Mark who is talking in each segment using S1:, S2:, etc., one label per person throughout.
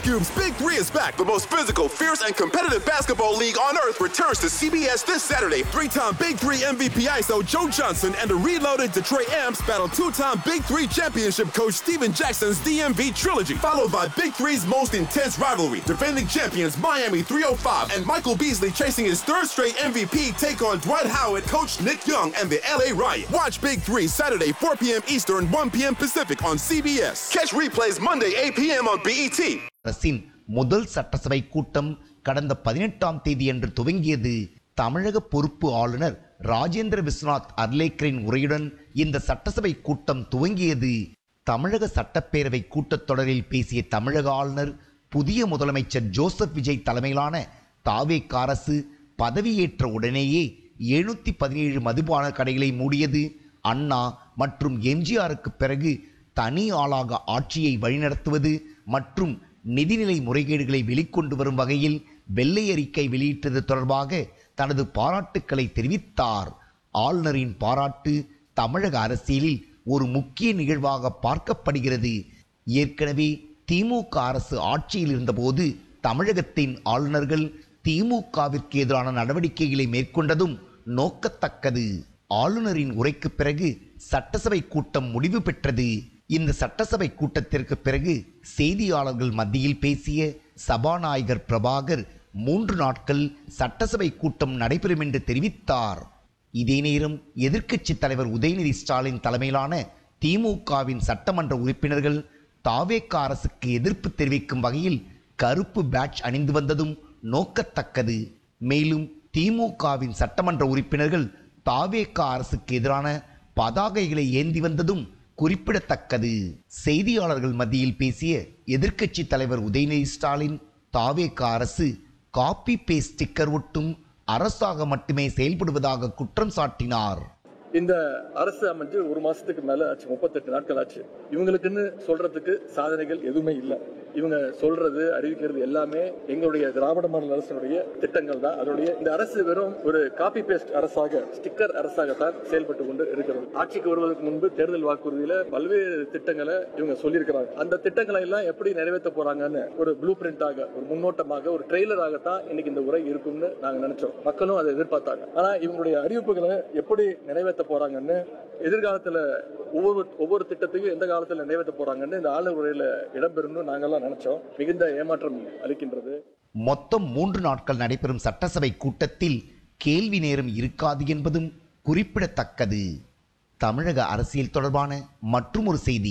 S1: Cube's Big Three is back. The most physical, fierce, and competitive basketball league on earth returns to CBS this Saturday. Three-time Big Three MVP ISO Joe Johnson and the reloaded Detroit Amps battle two-time Big Three championship coach Steven Jackson's DMV trilogy, followed by Big Three's most intense rivalry. Defending champions Miami 305 and Michael Beasley chasing his third straight MVP take on Dwight Howard, coach Nick Young, and the LA Riot. Watch Big Three Saturday 4 p.m. Eastern, 1 p.m. Pacific on CBS. Catch replays Monday 8 p.m. on BET.
S2: அரசின் முதல் சட்டசபை கூட்டம் கடந்த பதினெட்டாம் தேதியன்று துவங்கியது தமிழக பொறுப்பு ஆளுநர் ராஜேந்திர விஸ்வநாத் அர்லேக்கரின் உரையுடன் இந்த சட்டசபை கூட்டம் துவங்கியது தமிழக சட்டப்பேரவை கூட்டத்தொடரில் பேசிய தமிழக ஆளுநர் புதிய முதலமைச்சர் ஜோசப் விஜய் தலைமையிலான தாவேக் அரசு பதவியேற்ற உடனேயே எழுநூத்தி பதினேழு மதுபான கடைகளை மூடியது அண்ணா மற்றும் எம்ஜிஆருக்கு பிறகு தனி ஆளாக ஆட்சியை வழிநடத்துவது மற்றும் நிதிநிலை முறைகேடுகளை வெளிக்கொண்டு வரும் வகையில் வெள்ளை அறிக்கை வெளியிட்டது தொடர்பாக தனது பாராட்டுக்களை தெரிவித்தார் ஆளுநரின் பாராட்டு தமிழக அரசியலில் ஒரு முக்கிய நிகழ்வாக பார்க்கப்படுகிறது ஏற்கனவே திமுக அரசு ஆட்சியில் இருந்தபோது தமிழகத்தின் ஆளுநர்கள் திமுகவிற்கு எதிரான நடவடிக்கைகளை மேற்கொண்டதும் நோக்கத்தக்கது ஆளுநரின் உரைக்கு பிறகு சட்டசபை கூட்டம் முடிவு பெற்றது இந்த சட்டசபை கூட்டத்திற்கு பிறகு செய்தியாளர்கள் மத்தியில் பேசிய சபாநாயகர் பிரபாகர் மூன்று நாட்கள் சட்டசபை கூட்டம் நடைபெறும் என்று தெரிவித்தார் இதே நேரம் எதிர்க்கட்சி தலைவர் உதயநிதி ஸ்டாலின் தலைமையிலான திமுகவின் சட்டமன்ற உறுப்பினர்கள் தாவேக்க அரசுக்கு எதிர்ப்பு தெரிவிக்கும் வகையில் கருப்பு பேட்ச் அணிந்து வந்ததும் நோக்கத்தக்கது மேலும் திமுகவின் சட்டமன்ற உறுப்பினர்கள் தாவேக்க அரசுக்கு எதிரான பதாகைகளை ஏந்தி வந்ததும் குறிப்பிடத்தக்கது செய்தியாளர்கள் மத்தியில் பேசிய எதிர்க்கட்சி தலைவர் உதயநிதி ஸ்டாலின் தாவேக அரசு காப்பி பேஸ்ட் ஸ்டிக்கர் ஒட்டும் அரசாக மட்டுமே செயல்படுவதாக குற்றம் சாட்டினார்
S3: இந்த அரசு அமைஞ்சு ஒரு மாசத்துக்கு மேல ஆச்சு முப்பத்தெட்டு நாட்கள் ஆச்சு இவங்களுக்குன்னு சொல்றதுக்கு சாதனைகள் எதுவுமே இல்ல இவங்க சொல்றது அறிவிக்கிறது எல்லாமே எங்களுடைய திராவிட மாடல் அரசினுடைய திட்டங்கள் தான் அதனுடைய இந்த அரசு வெறும் ஒரு காப்பி பேஸ்ட் அரசாக ஸ்டிக்கர் அரசாகத்தான் செயல்பட்டு கொண்டு இருக்கிறது ஆட்சிக்கு வருவதற்கு முன்பு தேர்தல் வாக்குறுதியில பல்வேறு திட்டங்களை இவங்க சொல்லியிருக்கிறாங்க அந்த திட்டங்களை எல்லாம் எப்படி நிறைவேற்ற போறாங்கன்னு ஒரு ப்ளூ பிரிண்டாக ஒரு முன்னோட்டமாக ஒரு ட்ரெய்லராகத்தான் இன்னைக்கு இந்த உரை இருக்கும்னு நாங்க நினைச்சோம் மக்களும் அதை எதிர்பார்த்தாங்க ஆனா இவங்களுடைய அறிவிப்புகளை எப்படி நிறைவேற்ற போறாங்கன்னு எதிர்காலத்துல ஒவ்வொரு ஒவ்வொரு திட்டத்தையும் எந்த காலத்துல நிறைவேற்ற போறாங்கன்னு இந்த ஆளுநர் உரையில இடம்பெறும்னு நாங்கெல்லாம் நினைச்சோம் மிகுந்த ஏமாற்றம் அளிக்கின்றது
S2: மொத்தம் மூன்று நாட்கள் நடைபெறும் சட்டசபை கூட்டத்தில் கேள்வி நேரம் இருக்காது என்பதும் குறிப்பிடத்தக்கது தமிழக அரசியல் தொடர்பான மற்றுமொரு செய்தி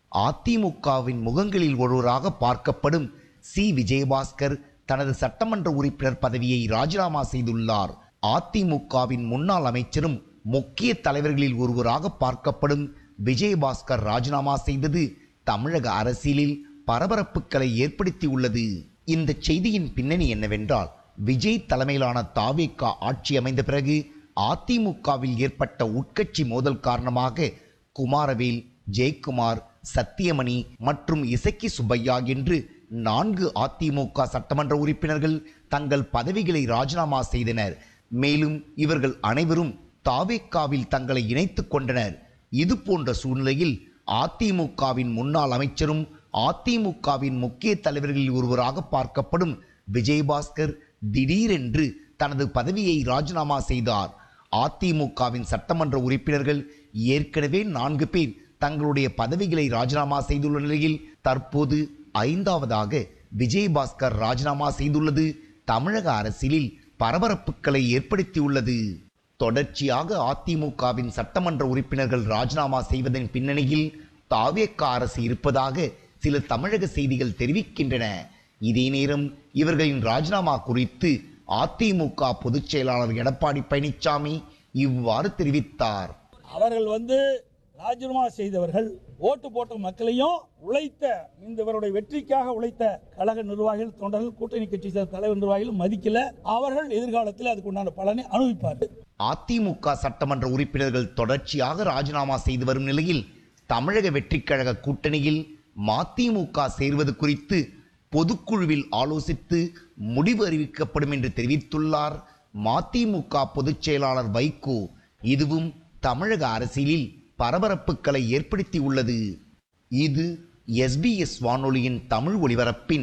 S2: அதிமுகவின் முகங்களில் ஒருவராக பார்க்கப்படும் சி விஜயபாஸ்கர் தனது சட்டமன்ற உறுப்பினர் பதவியை ராஜினாமா செய்துள்ளார் அதிமுகவின் முன்னாள் அமைச்சரும் முக்கிய தலைவர்களில் ஒருவராக பார்க்கப்படும் விஜயபாஸ்கர் ராஜினாமா செய்தது தமிழக அரசியலில் பரபரப்புகளை ஏற்படுத்தியுள்ளது இந்த செய்தியின் பின்னணி என்னவென்றால் விஜய் தலைமையிலான தாவேகா ஆட்சி அமைந்த பிறகு அதிமுகவில் ஏற்பட்ட உட்கட்சி மோதல் காரணமாக குமாரவேல் ஜெயக்குமார் சத்தியமணி மற்றும் இசக்கி சுப்பையா என்று நான்கு அதிமுக சட்டமன்ற உறுப்பினர்கள் தங்கள் பதவிகளை ராஜினாமா செய்தனர் மேலும் இவர்கள் அனைவரும் தாவேக்காவில் தங்களை இணைத்துக் கொண்டனர் இது போன்ற சூழ்நிலையில் அதிமுகவின் முன்னாள் அமைச்சரும் அதிமுகவின் முக்கிய தலைவர்களில் ஒருவராக பார்க்கப்படும் விஜயபாஸ்கர் திடீரென்று தனது பதவியை ராஜினாமா செய்தார் அதிமுகவின் சட்டமன்ற உறுப்பினர்கள் ஏற்கனவே நான்கு பேர் தங்களுடைய பதவிகளை ராஜினாமா செய்துள்ள நிலையில் தற்போது ஐந்தாவதாக விஜயபாஸ்கர் ராஜினாமா செய்துள்ளது தமிழக அரசியலில் பரபரப்புகளை ஏற்படுத்தியுள்ளது தொடர்ச்சியாக அதிமுகவின் சட்டமன்ற உறுப்பினர்கள் ராஜினாமா செய்வதன் பின்னணியில் தாவேக்க அரசு இருப்பதாக சில தமிழக செய்திகள் தெரிவிக்கின்றன இதே நேரம் இவர்களின் ராஜினாமா குறித்து அதிமுக பொதுச் செயலாளர் எடப்பாடி பழனிசாமி இவ்வாறு தெரிவித்தார்
S4: அவர்கள் வந்து ராஜினாமா செய்தவர்கள் ஓட்டு போட்ட மக்களையும் உழைத்த இந்த இவருடைய வெற்றிக்காக உழைத்த கழக நிர்வாகிகள் தொண்டர்கள் கூட்டணி கட்சி சேர்ந்த தலைவர் நிர்வாகிகள் மதிக்கல அவர்கள் எதிர்காலத்தில் அதுக்கு உண்டான பலனை அனுபவிப்பார்கள்
S2: அதிமுக சட்டமன்ற உறுப்பினர்கள் தொடர்ச்சியாக ராஜினாமா செய்து வரும் நிலையில் தமிழக வெற்றிக் கழக கூட்டணியில் மதிமுக சேர்வது குறித்து பொதுக்குழுவில் ஆலோசித்து முடிவு அறிவிக்கப்படும் என்று தெரிவித்துள்ளார் மதிமுக பொதுச் செயலாளர் வைகோ இதுவும் தமிழக அரசியலில் பரபரப்புகளை ஏற்படுத்தியுள்ளது இது எஸ்பிஎஸ் வானொலியின் தமிழ் ஒலிபரப்பின்